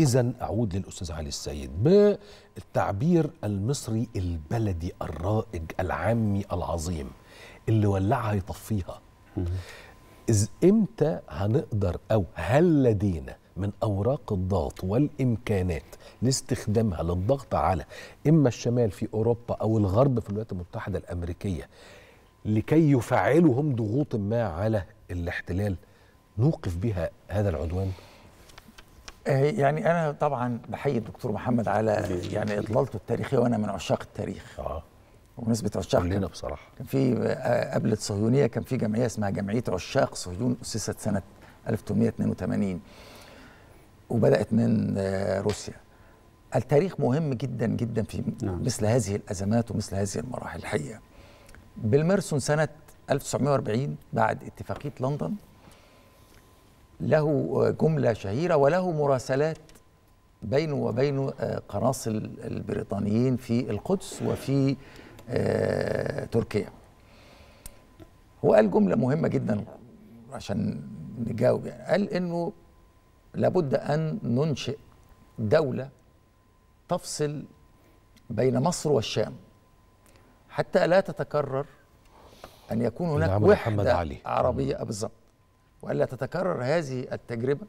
إذا أعود للأستاذ علي السيد بالتعبير المصري البلدي الرائج العامي العظيم اللي ولعها يطفيها إذ إمتى هنقدر أو هل لدينا من أوراق الضغط والإمكانات لاستخدامها للضغط على إما الشمال في أوروبا أو الغرب في الولايات المتحدة الأمريكية لكي يفعلوا هم ضغوط ما على الاحتلال نوقف بها هذا العدوان آه، يعني انا طبعا بحيي الدكتور محمد على يعني اطلالته التاريخيه وانا من عشاق التاريخ اه وبنسبه عشاق كلنا كان- بصراحة كان في آه، قبل الصهيونيه كان في جمعيه اسمها جمعيه عشاق صهيون اسست سنه 1882 وبدات من آه، روسيا التاريخ مهم جدا جدا في نعم. مثل هذه الازمات ومثل هذه المراحل الحقيقه بالمرسون سنه 1940 بعد اتفاقيه لندن له جمله شهيره وله مراسلات بينه وبين آه، قناصل البريطانيين في القدس وفي آه، تركيا هو قال جمله مهمه جدا عشان نجاوب يعني قال انه لابد ان ننشئ دوله تفصل بين مصر والشام حتى لا تتكرر ان يكون اللي هناك عمله محمد وحده علي. عربيه آه، بالظبط والا تتكرر هذه التجربه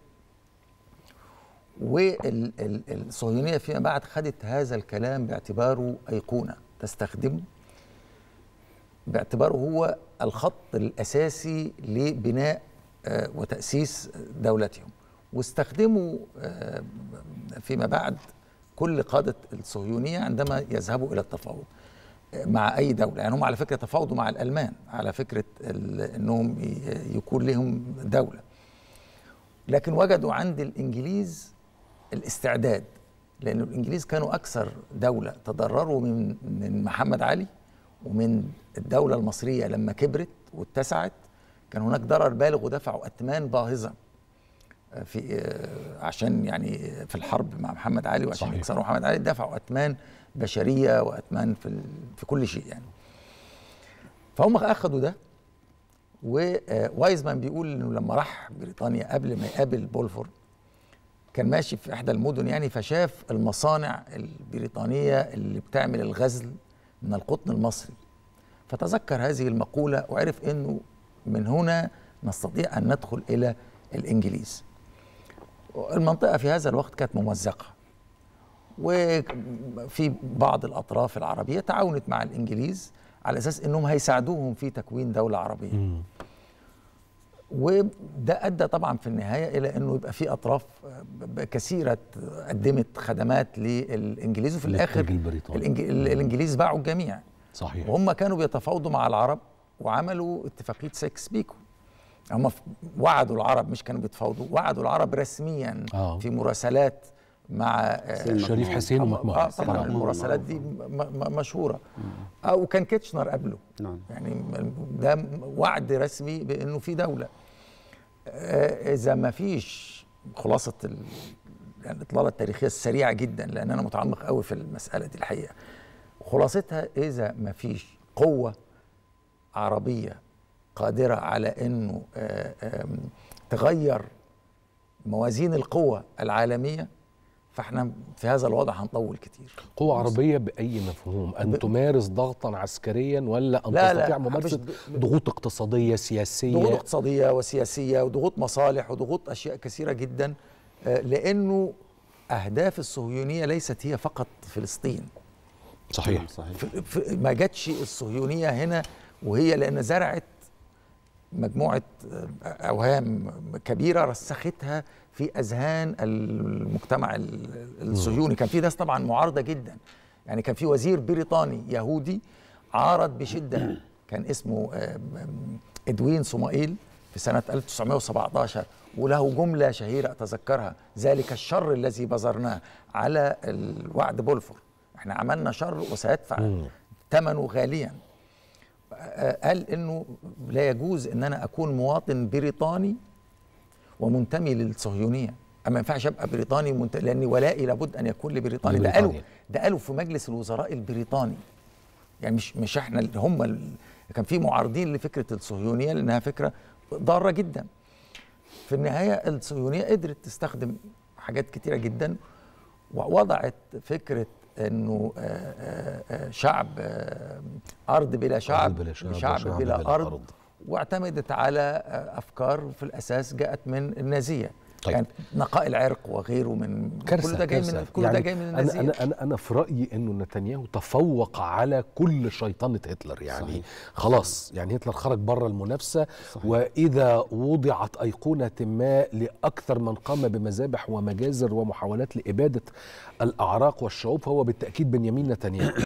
والصهيونيه فيما بعد خدت هذا الكلام باعتباره ايقونه تستخدمه باعتباره هو الخط الاساسي لبناء آه، وتاسيس دولتهم واستخدموا آه، فيما بعد كل قاده الصهيونيه عندما يذهبوا الى التفاوض آه، مع اي دوله يعني هم على فكره تفاوضوا مع الالمان على فكره ال- انهم ي- يكون لهم دوله لكن وجدوا عند الانجليز الاستعداد لان الانجليز كانوا اكثر دوله تضرروا من من محمد علي ومن الدوله المصريه لما كبرت واتسعت كان هناك ضرر بالغ ودفعوا اثمان باهظه آه، في آه، عشان يعني في الحرب مع محمد علي وعشان صحيح. يكسروا محمد علي دفعوا اثمان بشريه واثمان في ال- في كل شيء يعني فهم اخذوا ده ووايزمان بيقول انه لما راح بريطانيا قبل ما يقابل بولفور كان ماشي في احدى المدن يعني فشاف المصانع البريطانيه اللي بتعمل الغزل من القطن المصري فتذكر هذه المقوله وعرف انه من هنا نستطيع ان ندخل الى الانجليز المنطقه في هذا الوقت كانت ممزقه وفي بعض الاطراف العربيه تعاونت مع الانجليز على اساس انهم هيساعدوهم في تكوين دوله عربيه وده ادى طبعا في النهايه الى انه يبقى في اطراف ب- كثيره قدمت خدمات للانجليز وفي الاخر للتاج البريطاني. الإنج- الانجليز باعوا الجميع صحيح وهم كانوا بيتفاوضوا مع العرب وعملوا اتفاقيه سيكس بيكو هم ف- وعدوا العرب مش كانوا بيتفاوضوا وعدوا العرب رسميا آه. في مراسلات مع آه، شريف حسين آه، ومجموعة آه طبعا مجموعة. المراسلات دي م- م- مشهوره آه وكان كيتشنر قبله نعم يعني م- ده وعد رسمي بانه في دوله آه، اذا ما فيش خلاصه ال... يعني الاطلاله التاريخيه السريعه جدا لان انا متعمق قوي في المساله دي الحقيقه خلاصتها اذا ما فيش قوه عربيه قادره على انه آه، آم، تغير موازين القوة العالمية فاحنا في هذا الوضع هنطول كتير قوة عربية بأي مفهوم أن ب- تمارس ضغطا عسكريا ولا أن لا، لا، تستطيع مش ممارسة ب- ضغوط اقتصادية سياسية ضغوط اقتصادية وسياسية وضغوط مصالح وضغوط أشياء كثيرة جدا آه، لأنه أهداف الصهيونية ليست هي فقط فلسطين صحيح صحيح ف- ف- ما جاتش الصهيونية هنا وهي لأن زرعت مجموعة آه، أوهام كبيرة رسختها في أذهان المجتمع ال- الصهيوني كان في ناس طبعا معارضة جدا يعني كان في وزير بريطاني يهودي عارض بشدة كان اسمه آه، م- إدوين صمائيل في سنة 1917 وله جملة شهيرة أتذكرها ذلك الشر الذي بذرناه على الوعد بولفور احنا عملنا شر وسيدفع ثمنه غاليا آه، قال انه لا يجوز ان انا اكون مواطن بريطاني ومنتمي للصهيونيه اما ما ينفعش ابقى بريطاني منت... لان ولائي لابد ان يكون لبريطانيا ده قالوا لبريطانيا. ده قالوا في مجلس الوزراء البريطاني يعني مش مش احنا اللي هم ال... كان في معارضين لفكره الصهيونيه لانها فكره ضاره جدا في النهايه الصهيونيه قدرت تستخدم حاجات كتيره جدا ووضعت فكره انه آه، آه، آه، شعب آه، ارض بلا شعب بلا شعب شعب وشعب بلا, بلا أرض, أرض. واعتمدت على آه، افكار في الاساس جاءت من النازيه طيب. يعني نقاء العرق وغيره من كارثه كل ده جاي كارثة. من كل يعني ده جاي من انا النازيه انا انا انا في رايي انه نتنياهو تفوق على كل شيطنه هتلر يعني صحيح. خلاص يعني هتلر خرج بره المنافسه واذا وضعت ايقونه ما لاكثر من قام بمذابح ومجازر ومحاولات لاباده الاعراق والشعوب فهو بالتاكيد بنيامين نتنياهو